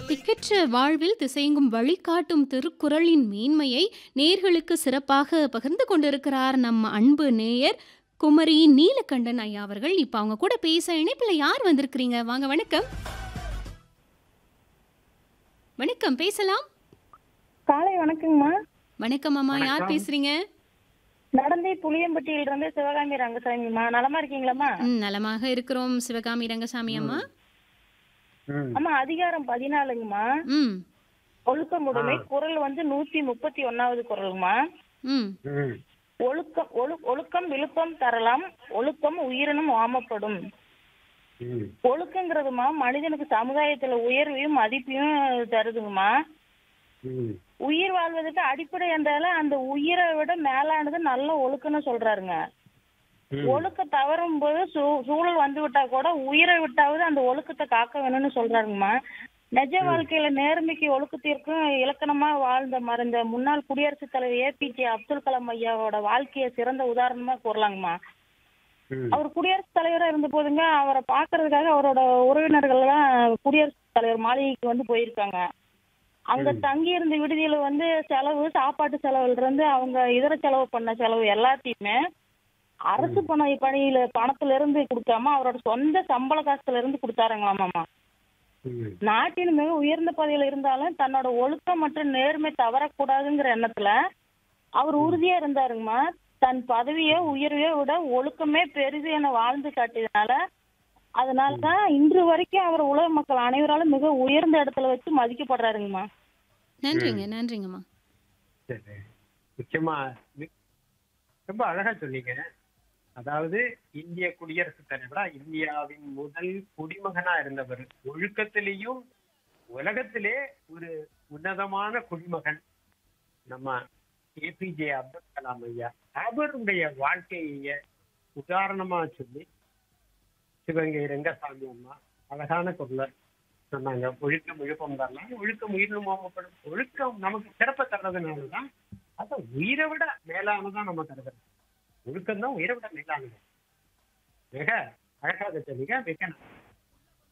திக்கற்ற வாழ்வில் திசையெங்கும் வழிகாட்டும் திருக்குறளின் மேன்மையை நேர்களுக்கு சிறப்பாக பகிர்ந்து கொண்டிருக்கிறார் நம்ம அன்பு நேயர் குமரி நீலகண்டன் ஐயா அவர்கள் இப்ப அவங்க கூட பேச இணைப்புல யார் வந்திருக்கிறீங்க வாங்க வணக்கம் வணக்கம் பேசலாம் காலை வணக்கங்கம்மா வணக்கம் அம்மா யார் வணக்கம். பேசுறீங்க நடந்தை புளியம்பட்டியில இருந்து சிவகாமி ரங்கசாமிம்மா நலமா இருக்கீங்களாம்மா ம், நலமாக இருக்கிறோம் சிவகாமி ரங்கசாமி அம்மா ம். அம்மா அதிகாரம் பதினாலுங்கம்மா ம் ஒழுக்கமுடைமை குரல் வந்து நூத்தி முப்பத்தி ஒன்னாவது குரலுங்கம்மா ம் ம். ஒழுக்கம் ஒழு ஒழுக்கம் விழுப்பம் தரலாம் ஒழுக்கம் உயிரினும் ஓமப்படும் ம். ஒழுக்கங்கிறதுமா மனிதனுக்கு சமுதாயத்துல உயர்வையும் மதிப்பையும் தருதுங்கம்மா ம். உயிர் வாழ்வதற்கு அடிப்படை என்றால அந்த உயிரை விட மேலானது நல்ல ஒழுக்கம்னு சொல்றாருங்க ம். ஒழுக்க தவறும் போது சூ- சூழல் வந்து விட்டா கூட உயிரை விட்டாவது அந்த ஒழுக்கத்தை காக்க வேணும்னு சொல்றாருங்கம்மா நிஜ வாழ்க்கையில நேர்மைக்கு ஒழுக்கத்திற்கும் இலக்கணமா வாழ்ந்த மறைந்த முன்னாள் குடியரசுத் தலைவர் ஏபிஜே அப்துல் கலாம் ஐயாவோட வாழ்க்கையை சிறந்த உதாரணமா கூறலாங்கம்மா ம். அவர் குடியரசுத் தலைவரா இருந்த போதுங்க அவரை பாக்குறதுக்காக அவரோட உறவினர்கள் எல்லாம் குடியரசுத் தலைவர் மாளிகைக்கு வந்து போயிருக்காங்க அங்க தங்கி இருந்த விடுதியில வந்து செலவு சாப்பாட்டு செலவுல இருந்து அவங்க இதர செலவு பண்ண செலவு எல்லாத்தையுமே அரசு பண பணியில பணத்துல இருந்து கொடுக்காம அவரோட சொந்த சம்பள காசுல இருந்து கொடுத்தாருங்களாமாமா ம். நாட்டின் மிக உயர்ந்த பதவியில இருந்தாலும் தன்னோட ஒழுக்கம் மற்றும் நேர்மை தவறக்கூடாதுங்கிற எண்ணத்துல அவர் உறுதியா இருந்தாருங்கம்மா தன் பதவியோ உயர்வையோ விட ஒழுக்கமே பெரிது என வாழ்ந்து காட்டியதுனால அதனாலதான் இன்று வரைக்கும் அவர் உலக மக்கள் அனைவராலும் மிக உயர்ந்த இடத்துல வச்சு மதிக்கப்படுறாருங்கம்மா நன்றிங்க நன்றிங்கம்மா சரி முக்கியமா மி- ரொம்ப அழகா சொன்னீங்க அதாவது இந்திய குடியரசுத் தலைவரா இந்தியாவின் முதல் குடிமகனா இருந்தவர் ஒழுக்கத்திலேயும் உலகத்திலே ஒரு உன்னதமான குடிமகன் நம்ம ஏபிஜே அப்துல் கலாம் ஐயா அவருடைய வாழ்க்கைய உதாரணமா சொல்லி சிவகங்கை ரங்கசாமி அம்மா அழகான குரல சொன்னாங்க ஒழுக்கம் விழுப்பம் தரலாம் ஒழுக்கம் உயிரினும் ஓமப்படும் ஒழுக்கம் நமக்கு சிறப்பை தர்றதுனாலதான் அத உயிரை விட மேலானதா நம்ம கருதுறோம் ஒழுக்கம் தான் உயிரை விட மேலானது மிக அழகாக சொன்னீங்க மிக நன்றி.